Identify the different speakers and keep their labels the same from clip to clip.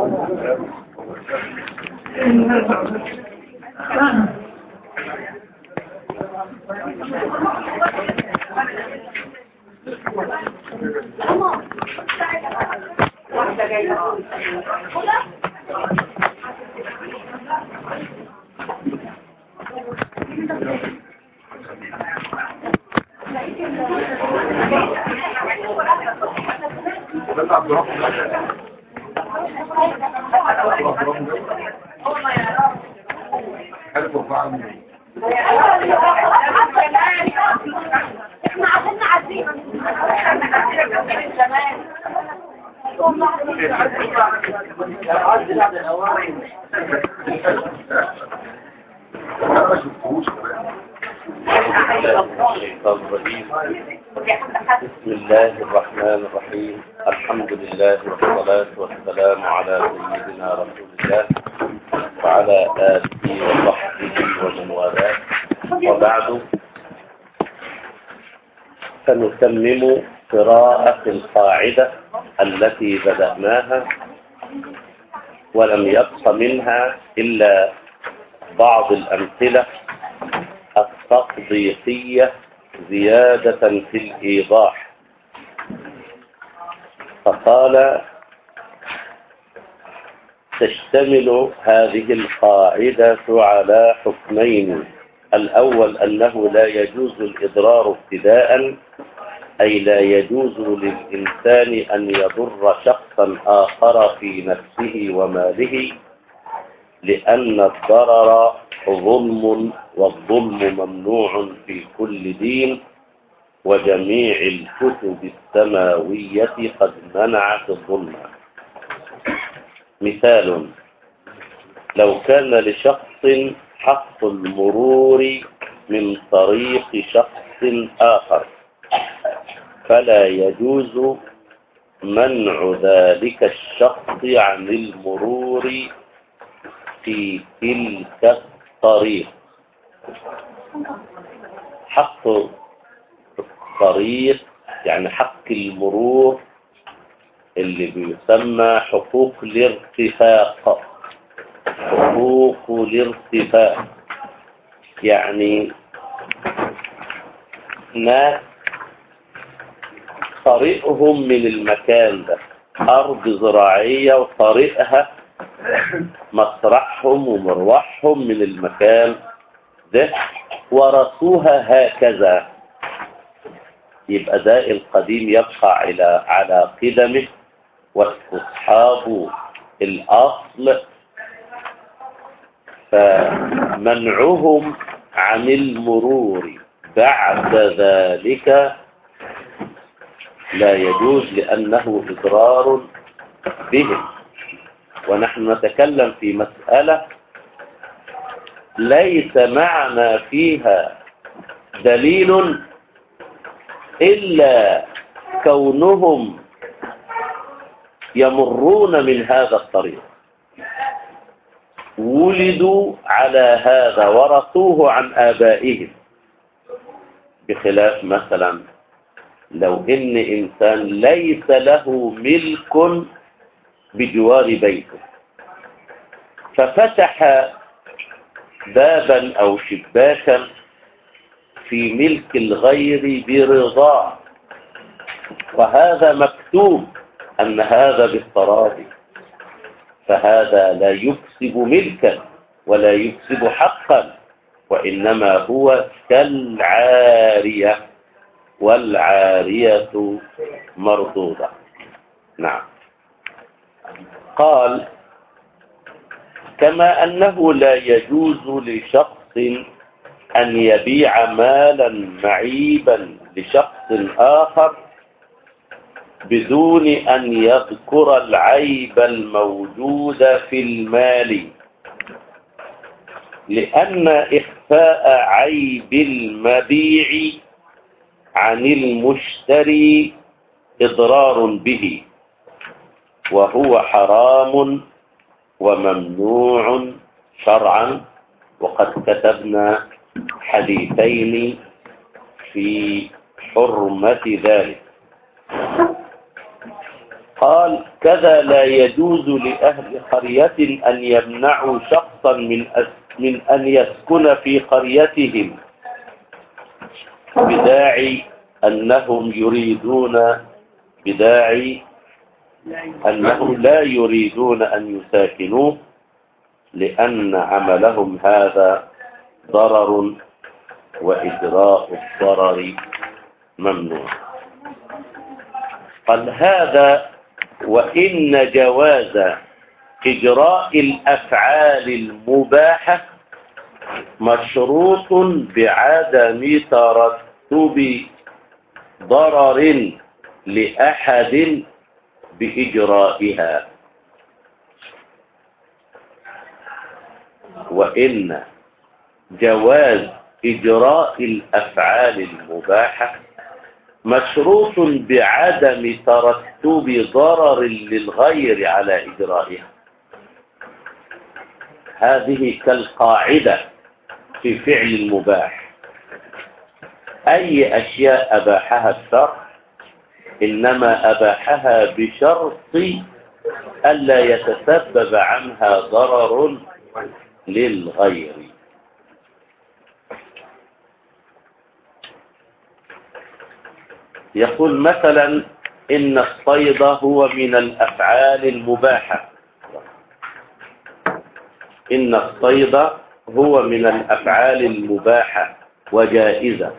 Speaker 1: بسم الله الرحمن الرحيم الحمد لله والصلاة والسلام على سيدنا رسول الله وعلى آله وصحبه ومن والاه وبعد سنتمم قراءة القاعدة التي بدأناها ولم يبق منها إلا بعض الأمثلة التطبيقية زيادة في الإيضاح فقال تشتمل هذه القاعدة على حكمين الأول أنه لا يجوز الإضرار ابتداء أي لا يجوز للإنسان أن يضر شخصا آخر في نفسه وماله لأن الضرر ظلم والظلم ممنوع في كل دين وجميع الكتب السماوية قد منعت الظلم مثال لو كان لشخص حق المرور من طريق شخص آخر فلا يجوز منع ذلك الشخص عن المرور في تلك الطريق حق الطريق يعني حق المرور اللي بيسمى حقوق الارتفاق حقوق الارتفاق يعني ناس طريقهم من المكان ده أرض زراعية وطريقها مسرحهم ومروحهم من المكان ده ورثوها هكذا يبقى ده القديم يبقى على على قدمه واستصحاب الأصل فمنعهم عن المرور بعد ذلك لا يجوز لأنه إضرار بهم ونحن نتكلم في مسألة ليس معنا فيها دليل إلا كونهم يمرون من هذا الطريق ولدوا على هذا ورثوه عن آبائهم بخلاف مثلا لو إن إنسان ليس له ملك بجوار بيته ففتح بابا أو شباكا في ملك الغير برضاه وهذا مكتوب أن هذا بالتراضي فهذا لا يكسب ملكا ولا يكسب حقا وإنما هو كالعارية والعارية مردودة نعم قال كما أنه لا يجوز لشخص أن يبيع مالا معيبا لشخص آخر بدون أن يذكر العيب الموجود في المال لأن إخفاء عيب المبيع عن المشتري إضرار به وهو حرام وممنوع شرعا وقد كتبنا حديثين في حرمة ذلك قال كذا لا يجوز لأهل قرية أن يمنعوا شخصا من من أن يسكن في قريتهم بداعي أنهم يريدون بداعي أنهم لا يريدون أن يساكنوه لأن عملهم هذا ضرر وإجراء الضرر ممنوع قال هذا وإن جواز إجراء الأفعال المباحة مشروط بعدم ترتب ضرر لأحد بإجرائها وإن جواز إجراء الأفعال المباحة مشروط بعدم ترتب ضرر للغير على إجرائها هذه كالقاعدة في فعل المباح أي أشياء أباحها الشرع إنما أباحها بشرط ألا يتسبب عنها ضرر للغير يقول مثلا إن الصيد هو من الأفعال المباحة إن الصيد هو من الأفعال المباحة وجائزة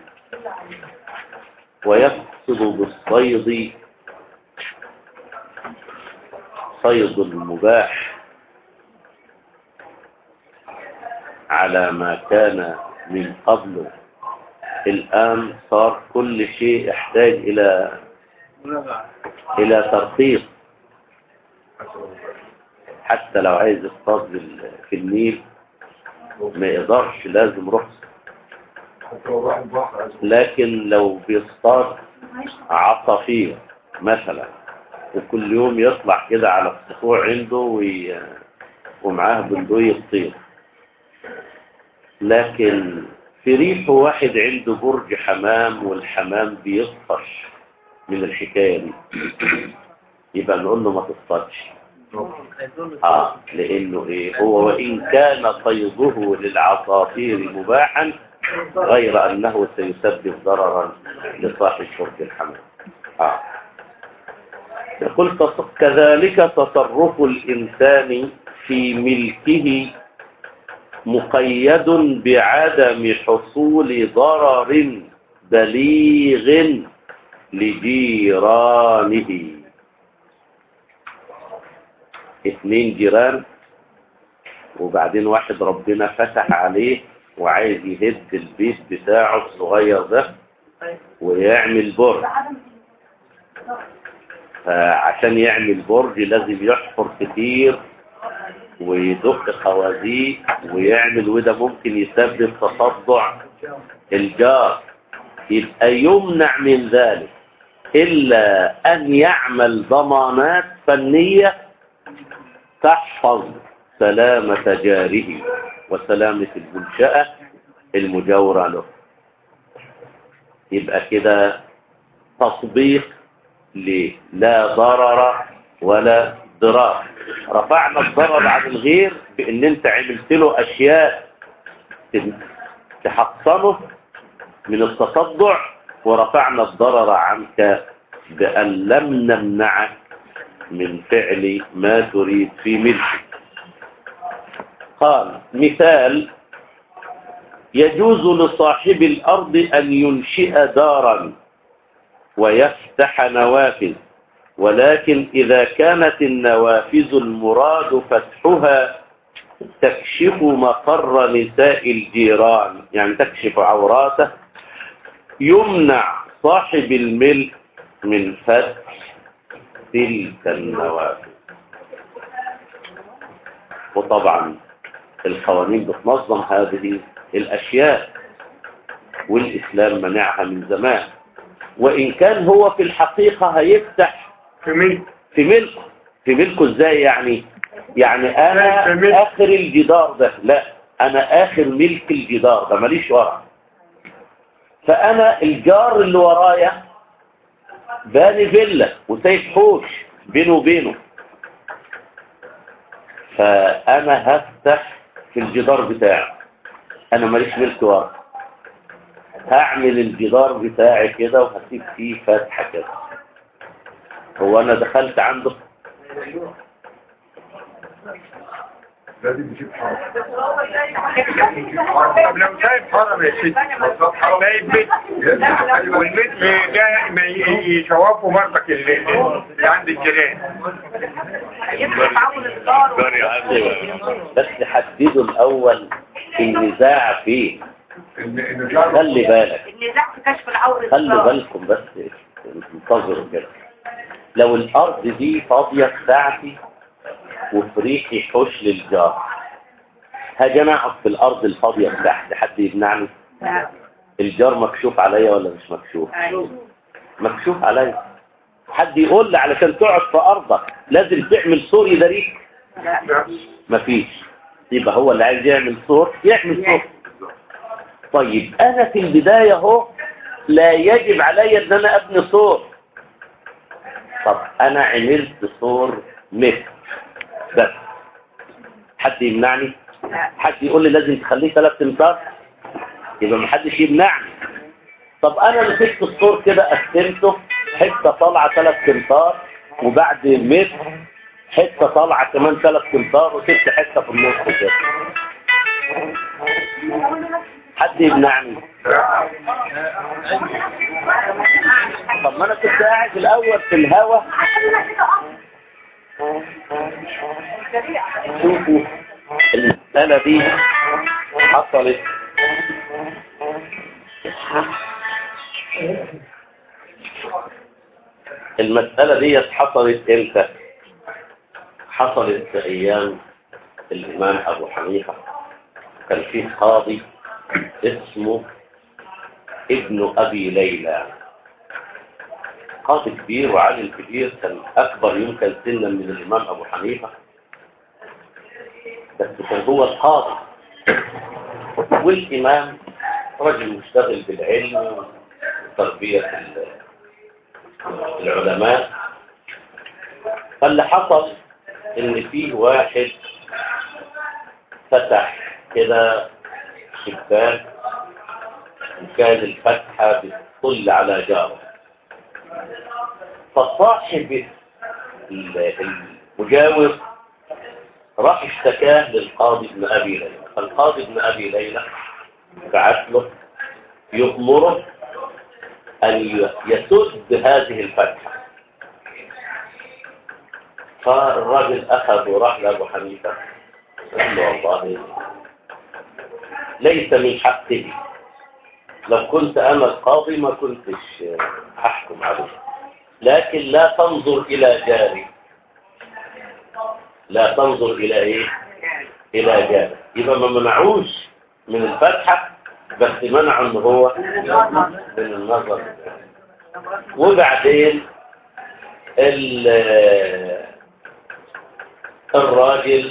Speaker 1: ويقصد بالصيد صيد المباح على ما كان من قبل الآن صار كل شيء يحتاج إلى إلى ترخيص حتى لو عايز يصطاد في النيل ما يقدرش لازم رخصة لكن لو بيصطاد عصافير مثلا وكل يوم يطلع كده على السطوع عنده وي... ومعاه بندوي يطير لكن في ريح واحد عنده برج حمام والحمام بيطفش من الحكاية دي يبقى نقول له ما تصطادش اه لانه ايه هو وان كان صيده للعصافير مباحا غير انه سيسبب ضررا لصاحب برج الحمام اه يقول كذلك تصرف الانسان في ملكه مقيد بعدم حصول ضرر بليغ لجيرانه اثنين جيران وبعدين واحد ربنا فتح عليه وعايز يهد البيت بتاعه الصغير ده ويعمل برج فعشان يعمل برج لازم يحفر كتير ويدق خوازيق ويعمل وده ممكن يسبب تصدع الجار يبقى يمنع من ذلك إلا أن يعمل ضمانات فنية تحفظ سلامة جاره وسلامة المنشأة المجاورة له يبقى كده تطبيق لا ضرر ولا ضرار رفعنا الضرر عن الغير بان انت عملت له اشياء تحصنه من التصدع ورفعنا الضرر عنك بأن لم نمنعك من فعل ما تريد في ملكك قال مثال يجوز لصاحب الأرض أن ينشئ دارا ويفتح نوافذ ولكن إذا كانت النوافذ المراد فتحها تكشف مقر نساء الجيران يعني تكشف عوراته يمنع صاحب الملك من فتح تلك النوافذ وطبعا القوانين بتنظم هذه الأشياء والإسلام منعها من زمان وإن كان هو في الحقيقة هيفتح
Speaker 2: في ملك
Speaker 1: في ملكه في ملكه ازاي يعني يعني انا
Speaker 2: في ملك.
Speaker 1: اخر الجدار ده لا انا اخر ملك الجدار ده ماليش ورا فانا الجار اللي ورايا باني فيلا وسايب حوش بينه وبينه فأنا هفتح في الجدار بتاعي أنا ماليش ملك ورق هعمل الجدار بتاعي كده وهسيب فيه فتحة كده هو أنا دخلت عنده
Speaker 2: لازم نجيب حرم
Speaker 3: طب لو سايب حرم يا سيدي سايب بيت والبيت ده ما ي- يشوفوا برضك اللي, اللي عند الجيران
Speaker 1: بس حددوا الأول النزاع فيه
Speaker 2: ان ان جعل
Speaker 1: خلي بالك
Speaker 4: النزاع في كشف العورة
Speaker 1: خلوا بالكم بس انتظروا كده لو الأرض دي فاضية بتاعتي وفريقي حوش للجار هاجي انا اقعد في الأرض الفاضية بتاعتي حد يمنعني الجار مكشوف عليا ولا مش مكشوف مكشوف عليا حد يقول لي علشان تقعد في أرضك لازم تعمل سور يداريك مفيش يبقى هو اللي عايز يعمل سور يعمل سور طيب أنا في البداية اهو لا يجب علي ان انا ابني سور طب انا عملت سور متر بس حد يمنعني حد يقول لي لازم تخليه ثلاث امتار يبقى محدش يمنعني طب انا مسكت السور كده قسمته حته طالعه ثلاث امتار وبعد متر حته طالعه كمان ثلاث امتار وسبت حته في النص كده حد يمنعني طب ما انا كنت قاعد الاول في الهوا شوفوا المسألة دي حصلت المسألة دي حصلت امتى حصلت في ايام الامام ابو حنيفة كان في قاضي اسمه ابن ابي ليلى قاضي كبير وعالم كبير كان اكبر يمكن سنا من الامام ابو حنيفة بس كان هو القاضي والامام رجل مشتغل بالعلم وتربية ال- العلماء فاللي حصل ان فيه واحد فتح كده شباك وكان الفتحة بتطل على جاره فصاحب ال- المجاور راح اشتكاه للقاضي ابن أبي ليلى فالقاضي ابن أبي ليلى بعت له يأمره أن ي- يسد هذه الفتحة فالراجل أخذ وراح لأبو حنيفة قال له والله ليس من حقه لو كنت أنا القاضي ما كنتش أحكم عليه لكن لا تنظر إلى جاري لا تنظر إلى إيه إلى جاري يبقى ما منعوش من الفتحة بس منعوا إن هو من النظر وبعدين ال- الراجل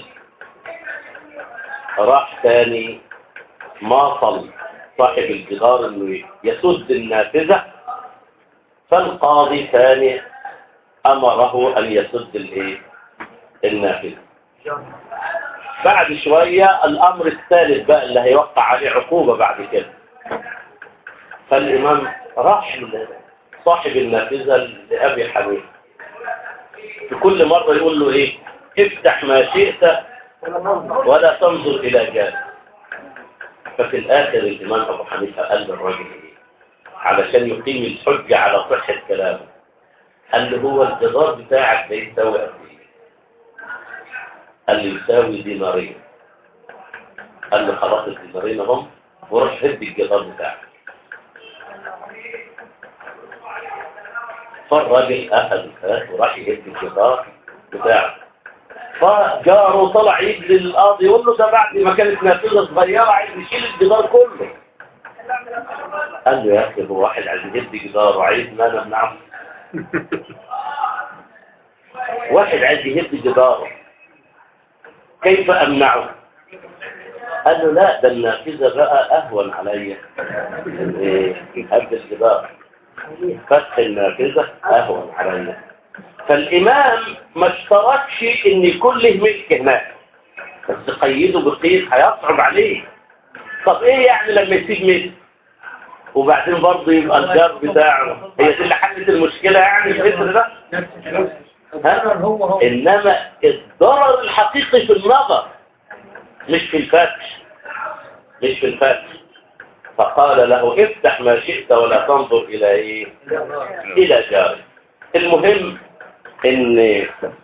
Speaker 1: راح تاني ماطل صاحب الجدار انه يسد النافذة فالقاضي ثاني امره ان يسد الايه النافذة بعد شوية الامر الثالث بقى اللي هيوقع عليه عقوبة بعد كده فالامام راح صاحب النافذة لأبي حنيفة في كل مرة يقول له ايه افتح ما شئت ولا تنظر الى جانب ففي الاخر الامام ابو حنيفه قال للراجل ايه علشان يقيم الحجه على صحه كلامه قال له هو الجدار بتاعك ده يساوي قد ايه قال له يساوي دينارين قال له خلاص الدينارين اهم وروح هد الجدار بتاعك فالراجل اخذ الفات وراح يهد الجدار بتاعه فجاره طلع يجري للقاضي يقول له ده بعد ما كانت نافذه صغيره عايز يشيل الجدار كله قال له يا اخي هو واحد عايز يهد جدار وعايز ما انا امنعه واحد عايز يهد جداره كيف امنعه قال له لا ده النافذه بقى اهون عليا من ايه هد الجدار فتح النافذه اهون عليا فالإمام ما اشترطش إن يكون له ملك هناك بس قيده بقيد هيصعب عليه طب إيه يعني لما يسيب ملك وبعدين برضه يبقى الجار بتاعه هي دي اللي حلت المشكلة يعني الفكر ده ها؟
Speaker 4: هو هو
Speaker 1: إنما الضرر الحقيقي في النظر مش في الفتح مش في الفتح فقال له افتح ما شئت ولا تنظر إلى إيه إلى جارك المهم إن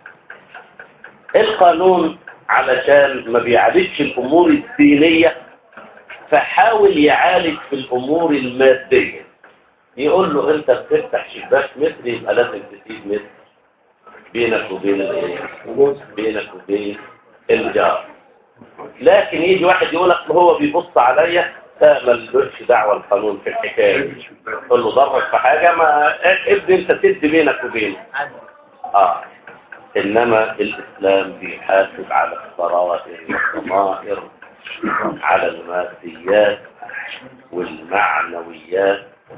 Speaker 1: القانون علشان ما بيعالجش الأمور الدينية فحاول يعالج في الأمور المادية يقول له أنت بتفتح شباك متر يبقى لازم تسيب متر بينك وبين الايه بينك وبين الجار لكن يجي واحد يقول لك هو بيبص عليا ده ملوش دعوه القانون في الحكايه دي. تقول له ضرك في حاجه ما ابدا انت تد بينك وبينه اه انما الاسلام بيحاسب على الضرائر والضمائر على الماديات والمعنويات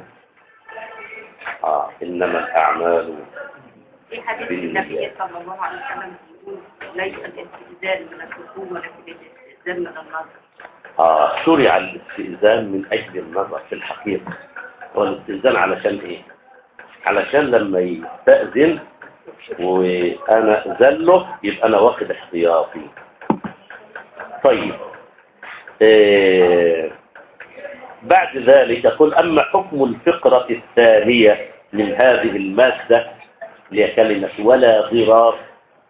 Speaker 1: اه انما الاعمال
Speaker 5: في حديث النبي صلى الله عليه وسلم يقول ليس الاستئذان من الحكومة ولكن الاستئذان من النظر
Speaker 1: آه شرع الاستئذان من أجل النظر في الحقيقة هو الاستئذان علشان إيه؟ علشان لما يستأذن وأنا أذن له يبقى أنا واخد احتياطي طيب آه بعد ذلك يقول أما حكم الفقرة الثانية من هذه المادة اللي هي كلمة ولا ضرار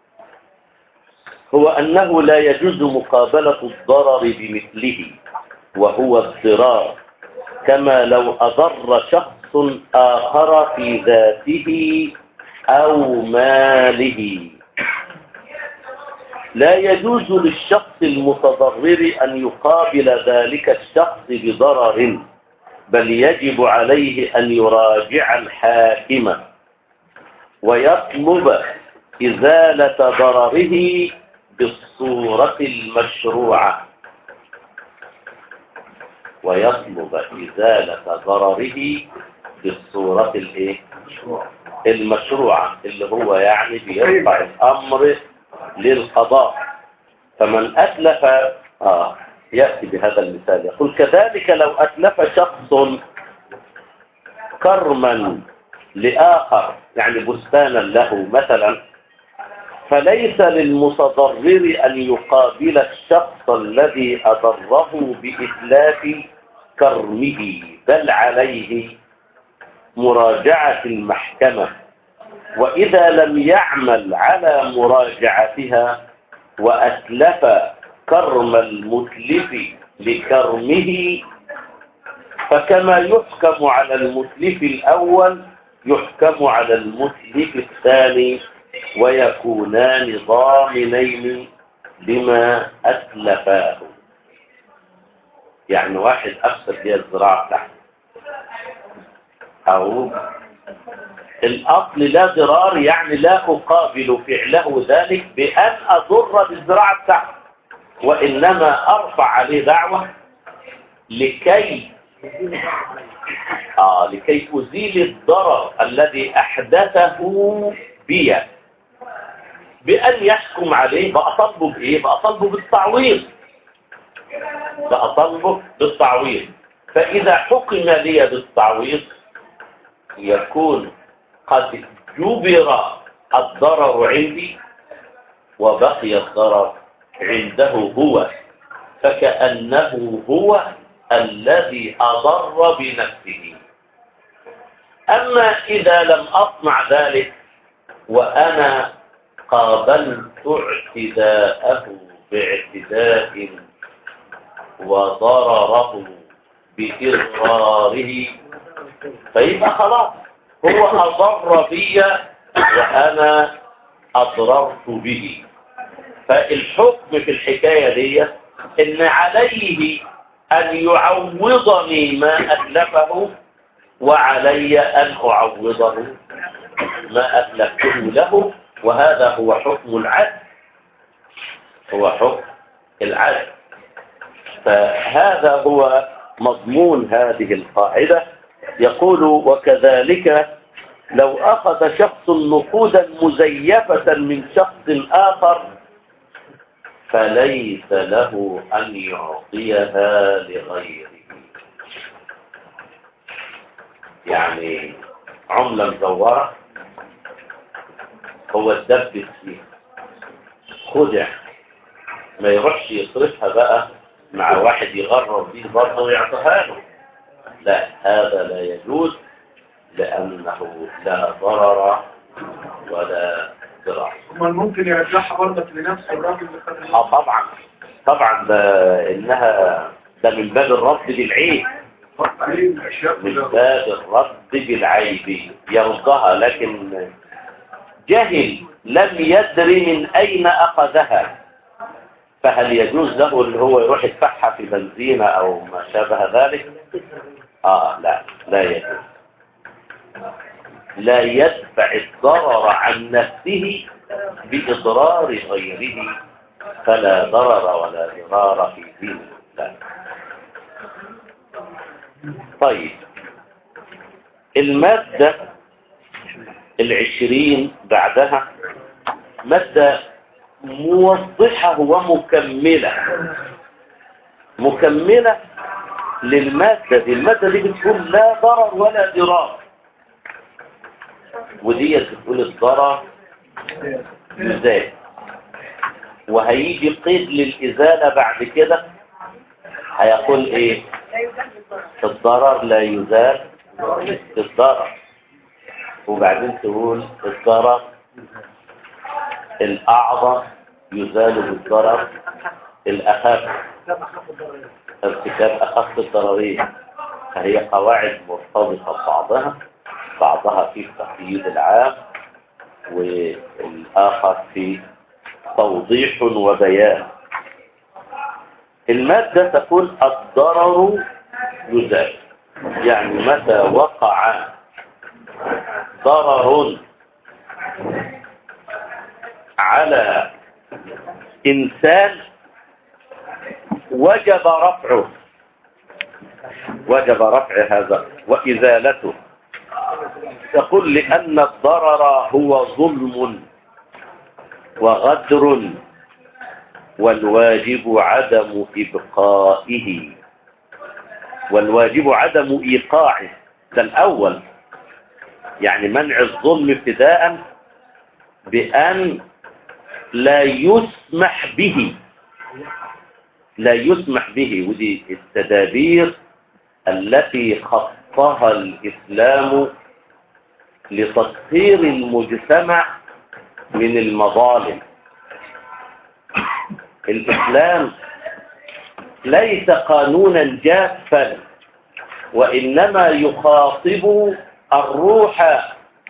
Speaker 1: هو أنه لا يجوز مقابلة الضرر بمثله وهو الضرار كما لو أضر شخص آخر في ذاته أو ماله لا يجوز للشخص المتضرر أن يقابل ذلك الشخص بضرر بل يجب عليه أن يراجع الحاكم ويطلب إزالة ضرره بالصورة المشروعة ويطلب إزالة ضرره بالصورة الايه المشروعة اللي هو يعني بيرفع الأمر للقضاء فمن أتلف آه يأتي بهذا المثال يقول كذلك لو أتلف شخص كرما لآخر يعني بستانا له مثلا فليس للمتضرر أن يقابل الشخص الذي أضره بإتلاف كرمه بل عليه مراجعة المحكمة وإذا لم يعمل على مراجعتها وأتلف كرم المتلف لكرمه فكما يحكم على المتلف الأول يحكم على المتلف الثاني ويكونان ضامنين لما أتلفاه يعني واحد أفسد بها الزراعة بتاعته أو الأصل لا ضرار يعني لا أقابل فعله ذلك بأن أضر بالزراعة بتاعته وإنما أرفع عليه دعوة لكي آه لكي أزيل الضرر الذي أحدثه بي بأن يحكم عليه بأطلبه بإيه؟ بأطلبه بالتعويض بأطلبه بالتعويض فإذا حكم لي بالتعويض يكون قد جبر الضرر عندي وبقي الضرر عنده هو فكأنه هو الذي أضر بنفسه أما إذا لم أصنع ذلك وأنا قابلت اعتداءه باعتداء وضرره بإضراره فيبقى خلاص هو أضر بي وأنا أضررت به فالحكم في الحكاية دي إن عليه أن يعوضني ما أتلفه وعلي أن أعوضه ما أتلفته له وهذا هو حكم العدل هو حكم العدل فهذا هو مضمون هذه القاعدة يقول وكذلك لو أخذ شخص نقودا مزيفة من شخص آخر فليس له أن يعطيها لغيره يعني عملة مزورة هو الدب فيها خدع ما يروحش يصرفها بقى مع واحد يغرب بيه برضه ويعطيها له لا هذا لا يجوز لأنه لا ضرر ولا ضرر
Speaker 2: امال ممكن يرجعها برضك لنفس الراجل اللي خد
Speaker 1: اه طبعا طبعا ده انها ده من باب الرد بالعيب
Speaker 2: حط عليه الاشياء
Speaker 1: من
Speaker 2: كلها
Speaker 1: باب الرد بالعيب يرضها لكن جهل لم يدري من أين أخذها فهل يجوز له اللي هو يروح يدفعها في بنزينة أو ما شابه ذلك آه لا لا يجوز لا يدفع الضرر عن نفسه بإضرار غيره فلا ضرر ولا ضرار في دين الله طيب المادة العشرين بعدها مادة موضحة ومكملة مكملة للمادة دي المادة دي بتقول لا ضرر ولا ضرار ودي بتقول الضرر يزال وهيجي قيد للإزالة بعد كده هيقول ايه الضرر لا يزال بالضرر وبعدين تقول الضرر الأعظم يزال بالضرر الأخف ارتكاب أخف الضررين فهي قواعد مرتبطة ببعضها بعضها في التقييد العام والآخر في توضيح وبيان المادة تقول الضرر يزال يعني متى وقع ضرر على إنسان وجب رفعه وجب رفع هذا وإزالته تقول لأن الضرر هو ظلم وغدر والواجب عدم إبقائه والواجب عدم إيقاعه ده الأول يعني منع الظلم ابتداء بأن لا يسمح به لا يسمح به ودي التدابير التي خطها الإسلام لتطهير المجتمع من المظالم الإسلام ليس قانونا جافا وإنما يخاطب الروح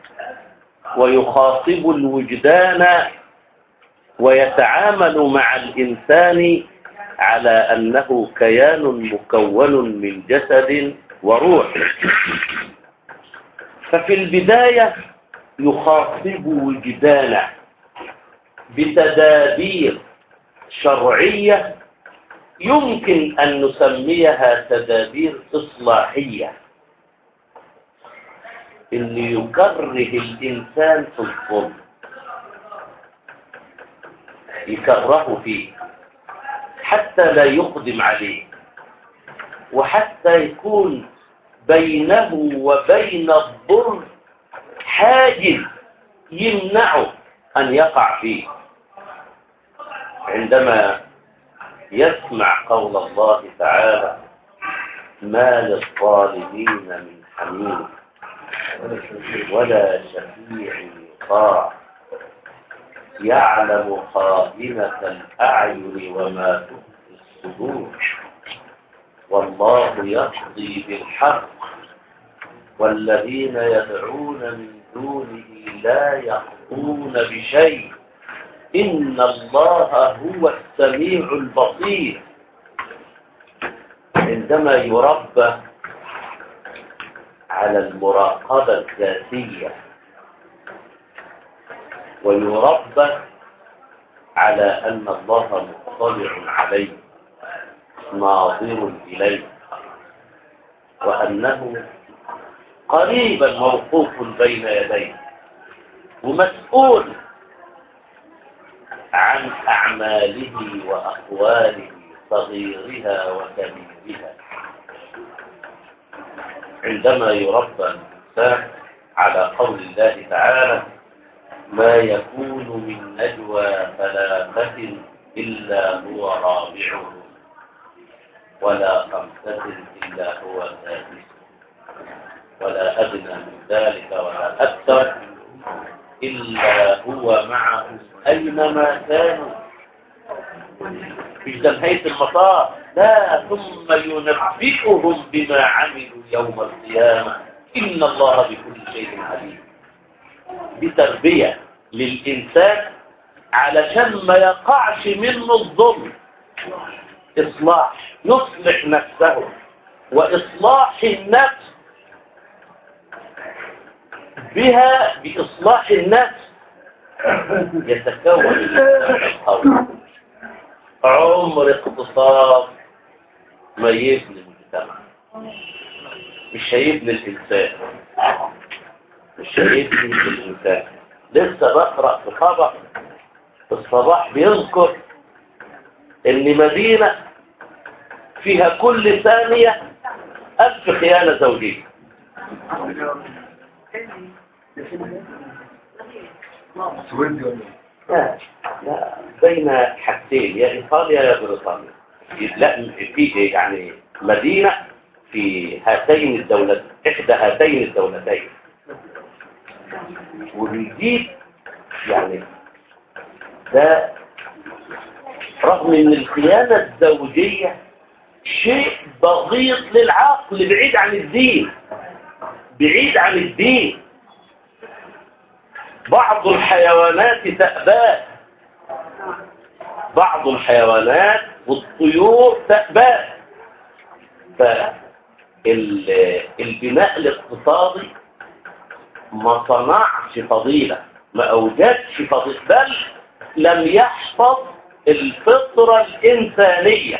Speaker 1: ويخاطب الوجدان ويتعامل مع الإنسان على أنه كيان مكون من جسد وروح ففي البداية يخاطب وجدانه بتدابير شرعية يمكن أن نسميها تدابير إصلاحية اللي يكره الإنسان في الظلم يكرهه فيه حتى لا يقدم عليه وحتى يكون بينه وبين الظلم حاجز يمنعه أن يقع فيه عندما يسمع قول الله تعالى ما للظالمين من حميم ولا شفيع يطاع يعلم خائنة الأعين وما تخفي الصدور والله يقضي بالحق والذين يدعون من دونه لا يقضون بشيء إن الله هو السميع البصير عندما يربى على المراقبة الذاتية ويربى على أن الله مطلع عليه ناظر إليه وأنه قريبا موقوف بين يديه ومسؤول عن أعماله وأقواله صغيرها وكبيرها عندما يربى الإنسان على قول الله تعالى ما يكون من نجوى ثلاثة إلا هو رابعهم ولا خمسة إلا هو سادسهم ولا أدنى من ذلك ولا أكثر إلا هو معهم أينما كانوا في تنهية المطار لا ثم ينبئهم بما عملوا يوم القيامة إن الله بكل شيء عليم بتربية للإنسان علشان ما يقعش منه الظلم إصلاح يصلح نفسه وإصلاح النفس بها بإصلاح النفس يتكون الإنسان القوي عمر اقتصاد ما يبني المجتمع مش هيبني الإنسان مش هيبني الإنسان لسه بقرأ في خبر في الصباح بيذكر ان مدينة فيها كل ثانية ألف خيانة زوجية
Speaker 2: سويدي ولا
Speaker 1: لا لا بين حاجتين يا إيطاليا يا بريطانيا لا في يعني مدينة في هاتين الدولتين إحدى هاتين الدولتين وبيجيب يعني ده رغم ان الخيانة الزوجية شيء بغيض للعقل بعيد عن الدين بعيد عن الدين بعض الحيوانات تأباه بعض الحيوانات والطيور تأباه فالبناء الاقتصادي ما صنعش فضيلة ما أوجدش فضيلة بل لم يحفظ الفطرة الإنسانية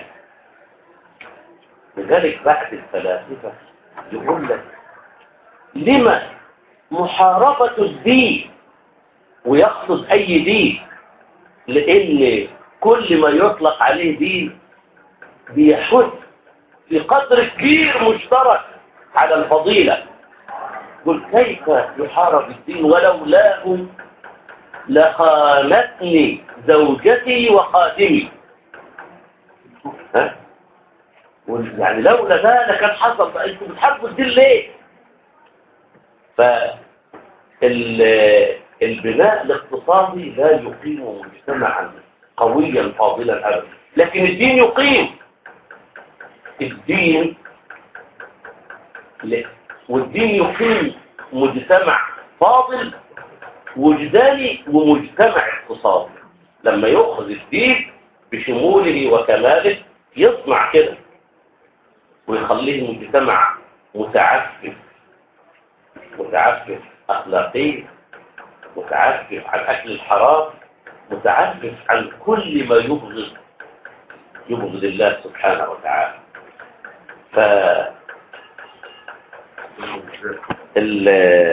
Speaker 1: لذلك بعد الفلاسفة يقول لك لما محاربة الدين ويقصد أي دين لأن كل ما يطلق عليه دين بيحث في قدر كبير مشترك على الفضيلة قل كيف يحارب الدين ولولاه لخانتني زوجتي وخادمي ها يعني لولا ده لكان حصل فانتوا بتحاربوا الدين ليه فالبناء الاقتصادي لا يقيم مجتمعا قويا فاضلا ابدا لكن الدين يقيم الدين لا. والدين يقيم مجتمع فاضل وجداني ومجتمع اقتصادي لما يأخذ الدين بشموله وكماله يصنع كده ويخليه مجتمع متعفف متعفف أخلاقيا متعفف عن أكل الحرام متعفف عن كل ما يبغض يبغض الله سبحانه وتعالى ف ال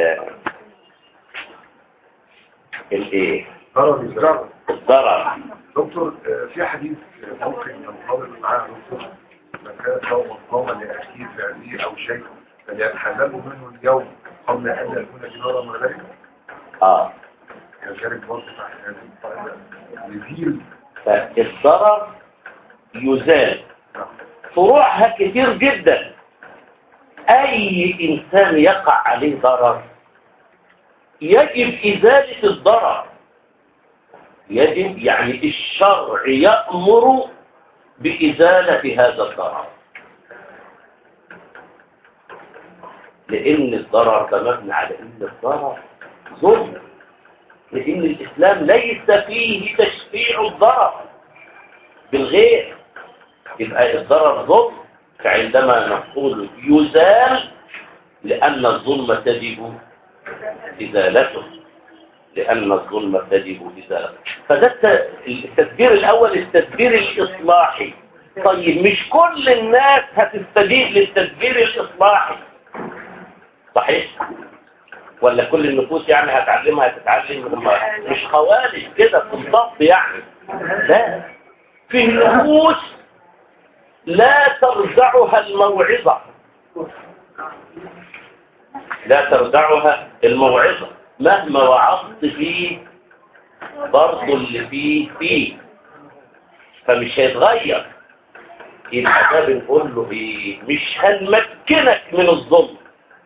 Speaker 1: الايه
Speaker 2: ضرر الزرع
Speaker 1: الضرر
Speaker 2: دكتور آه، في حديث ممكن ننطبق معاه دكتور من كان صوما صوما لأخيه فعليه أو شيء فليتحلله منه اليوم قبل أن يكون جدارا من ذلك
Speaker 1: اه
Speaker 2: كذلك برضه في هذه القاعدة يزيل
Speaker 1: فالضرر يزال فروعها كتير جدا اي انسان يقع عليه ضرر يجب ازالة الضرر يجب يعني الشرع يأمر بإزالة هذا الضرر لأن الضرر ده مبني على أن الضرر ظلم لأن الإسلام ليس فيه تشفيع الضرر بالغير يبقى الضرر ظلم فعندما نقول يزال لأن الظلم تجب إزالته لأن الظلم تجب إزالته فده الت- التدبير الأول التدبير الإصلاحي طيب مش كل الناس هتستجيب للتدبير الإصلاحي صحيح ولا كل النفوس يعني هتعلمها هتتعلم هم مش خوارج كده بالضبط يعني لا في نفوس لا ترجعها الموعظة لا ترجعها الموعظة مهما وعظت فيه برضه اللي فيه فيه فمش هيتغير يبقى ده بنقول له ايه مش هنمكنك من الظلم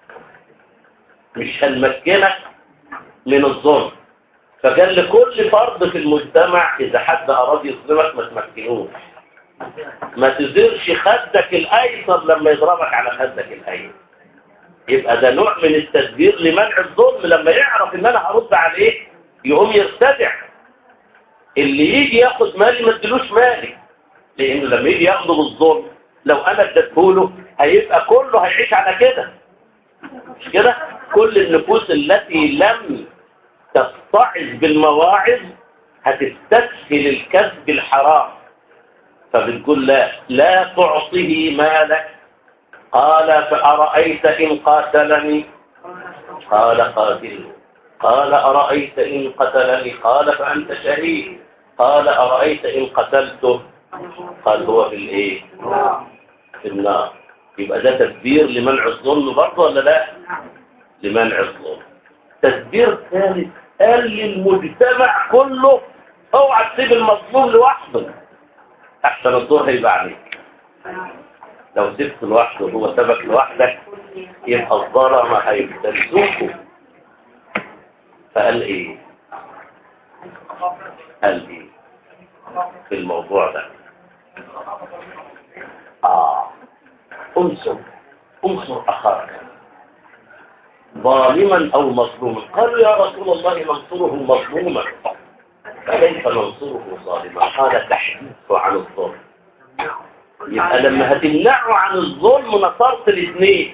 Speaker 1: مش هنمكنك من الظلم فقال لكل فرد في المجتمع اذا حد اراد يظلمك ما تمكنوش ما تزرش خدك الايسر لما يضربك على خدك الايسر يبقى ده نوع من التدبير لمنع الظلم لما يعرف ان انا هرد عليه يقوم يرتدع اللي يجي ياخد مالي ما ادلوش مالي لانه لما يجي ياخده بالظلم لو انا اديته له هيبقى كله هيعيش على كده مش كده كل النفوس التي لم تتعظ بالمواعظ هتستسهل الكسب الحرام فبتقول لا لا تعطه مالك قال فأرأيت إن قاتلني قال قاتله قال أرأيت إن قتلني قال فأنت شهيد قال أرأيت إن قتلته قال هو في الإيه في النار يبقى ده تدبير لمنع الظلم برضه ولا لا لمنع الظلم تدبير ثالث قال للمجتمع كله اوعى تسيب المظلوم لوحده احسن الدور هيبقى عليك لو سبت لوحده وهو سبك لوحدك يبقى الظلمه هيفترسوكوا فقال ايه قال ايه في الموضوع ده اه انصر انصر اخاك ظالما او مظلوما قالوا يا رسول الله ننصره مظلوما فكيف ننصره ظالما قال تحديثه عن الظلم يبقى لما هتمنعه عن الظلم نصرت الاثنين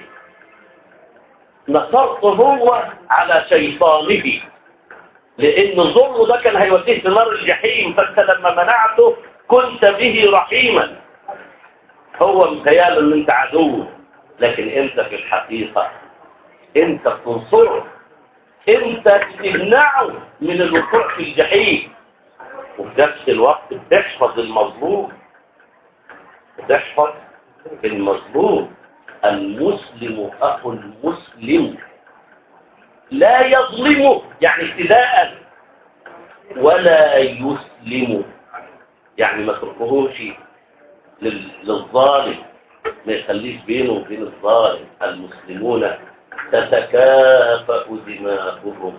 Speaker 1: نصرت هو على شيطانه لان ظلمه ده كان هيوديه في نار الجحيم فانت لما منعته كنت به رحيما هو مخيال ان انت عدو لكن انت في الحقيقة انت بتنصره انت بتمنعه من الوقوع في الجحيم وفي نفس الوقت بتحفظ المظلوم بتحفظ المظلوم المسلم اخو المسلم لا يظلمه يعني ابتداء ولا يسلمه يعني ما تركهوش لل- للظالم ما يخليش بينه وبين الظالم المسلمون تتكافأ دماؤهم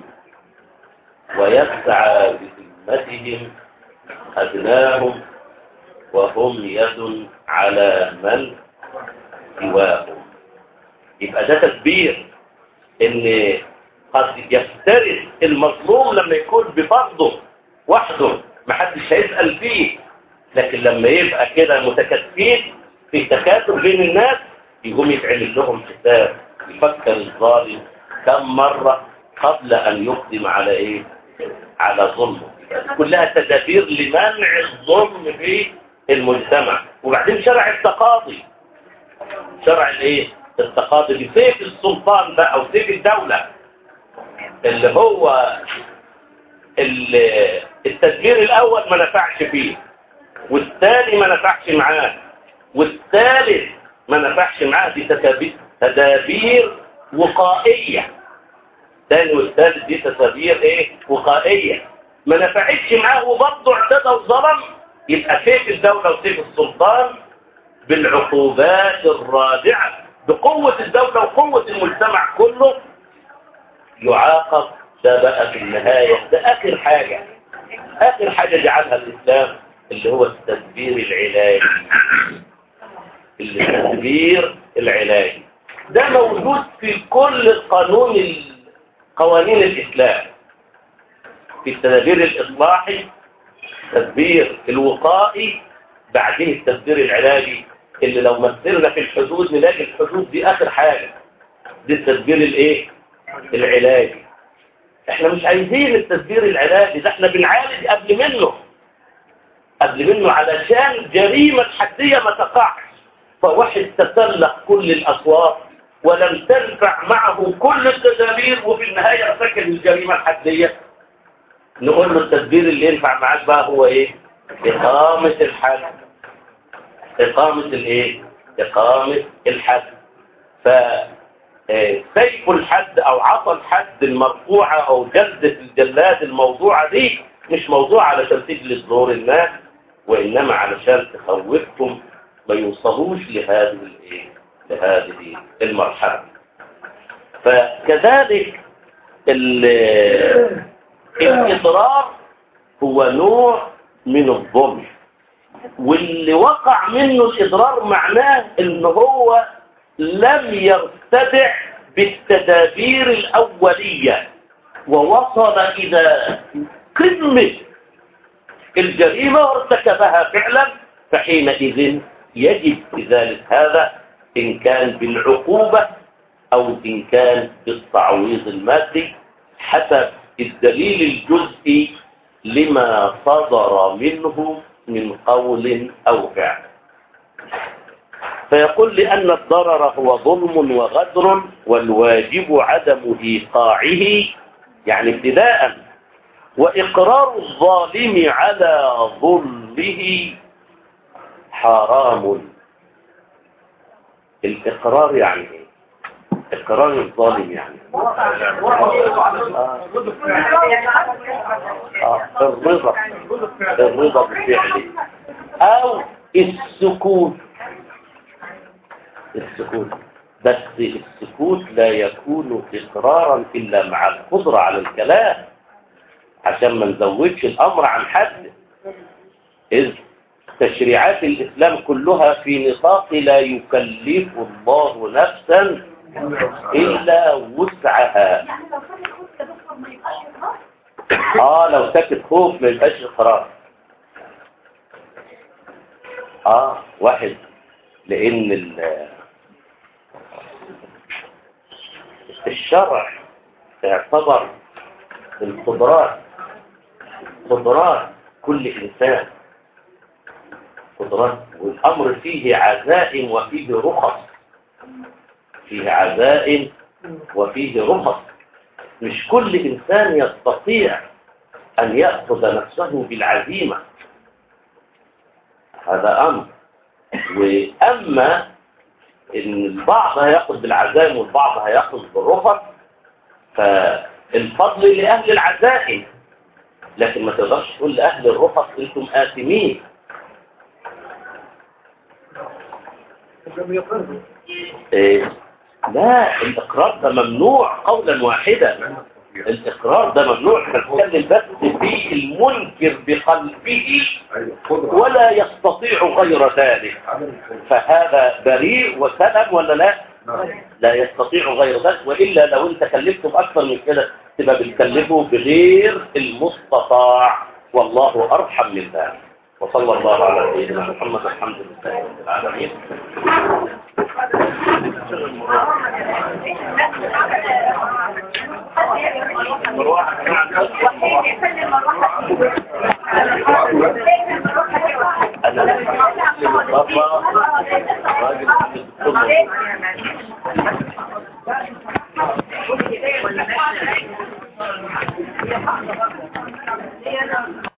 Speaker 1: ويسعى بذمتهم أدناهم وهم يد على من سواهم يبقى ده تدبير ان قد يفترس المظلوم لما يكون بفرضه وحده محدش هيسأل فيه لكن لما يبقى كده متكاتفين في تكاتف بين الناس يقوم يتعمل لهم حساب يفكر الظالم كم مرة قبل أن يقدم على إيه على ظلمه كلها تدابير لمنع الظلم في المجتمع وبعدين شرع التقاضي شرع الايه التقاضي بسيف السلطان بقى او سيف الدولة اللي هو ال- التدبير الاول ما نفعش فيه والثاني ما نفعش معاه والثالث ما نفعش معاه دي تدابير تدابير وقائية الثاني والثالث دي تدابير ايه وقائية ما نفعتش معاه وبرضه اعتدى وظلم يبقى سيف الدولة وسيف السلطان بالعقوبات الرادعة بقوة الدولة وقوة المجتمع كله يعاقب ده بقى في النهاية ده آخر حاجة آخر حاجة جعلها الإسلام اللي هو التدبير العلاجي التدبير العلاجي ده موجود في كل قانون ال- قوانين الإسلام في التدبير الإصلاحي التدبير الوقائي بعدين التدبير العلاجي اللي لو مثلنا في الحدود نلاقي الحدود دي آخر حاجة دي التدبير الايه العلاجي احنا مش عايزين التدبير العلاجي ده احنا بنعالج قبل منه قبل منه علشان جريمة حدية ما تقعش فواحد تسلق كل الأسواق ولم تنفع معه كل التدابير وفي النهاية ارتكب الجريمة الحدية نقول له التدبير اللي ينفع معاك بقى هو ايه إقامة الحد إقامة الايه إقامة الحد ف آه، سيف الحد او عصا الحد المرفوعة او جلدة الجلاد الموضوعة دي مش موضوع علشان تجلس دور الناس وانما علشان تخوفهم ما يوصلوش لهذه الايه لهذه المرحلة فكذلك ال- الاضرار هو نوع من الظلم واللي وقع منه الاضرار معناه ان هو لم يرتدع بالتدابير الأولية ووصل إلى قمة الجريمة وارتكبها فعلا فحينئذ يجب بذلك هذا إن كان بالعقوبة أو إن كان بالتعويض المادي حسب الدليل الجزئي لما صدر منه من قول أو فعل فيقول لأن الضرر هو ظلم وغدر والواجب عدم إيقاعه يعني ابتداء وإقرار الظالم على ظلمه حرام الإقرار يعني إيه؟ إقرار الظالم يعني آه. الرضا الرضا بفعله أو السكوت السكوت بس السكوت لا يكون إقرارا إلا مع القدرة على الكلام عشان ما نزودش الأمر عن حد إذ تشريعات الإسلام كلها في نطاق لا يكلف الله نفسا إلا وسعها
Speaker 5: يعني لو كان الخوف ده بيخرج ما يبقاش إقرار
Speaker 1: آه لو سكت خوف ما يبقاش إقرار آه واحد لأن ال- الشرع اعتبر القدرات قدرات كل إنسان قدرات والأمر فيه عزائم وفيه رخص فيه عزائم وفيه رخص مش كل إنسان يستطيع أن يأخذ نفسه بالعزيمة هذا أمر وأما إن البعض هيأخذ بالعزائم والبعض هيأخذ بالرخص فالفضل لأهل العزائم لكن ما تقدرش تقول لأهل الرخص أنتم آثمين إيه لا الإقرار ده ممنوع قولا واحدا الإقرار ده ممنوع احنا بنتكلم بس في المنكر بقلبه
Speaker 2: ايوه قدرة
Speaker 1: ولا يستطيع غير ذلك
Speaker 2: عدم الخوف
Speaker 1: فهذا بريء وسلم ولا لا
Speaker 2: نعم
Speaker 1: لا يستطيع غير ذلك وإلا لو انت كلفته بأكثر من كده تبقى بتكلفه بغير المستطاع والله أرحم من ذلك وصلى الله على سيدنا محمد الحمد لله رب العالمين أنا بابا راجل الدكتور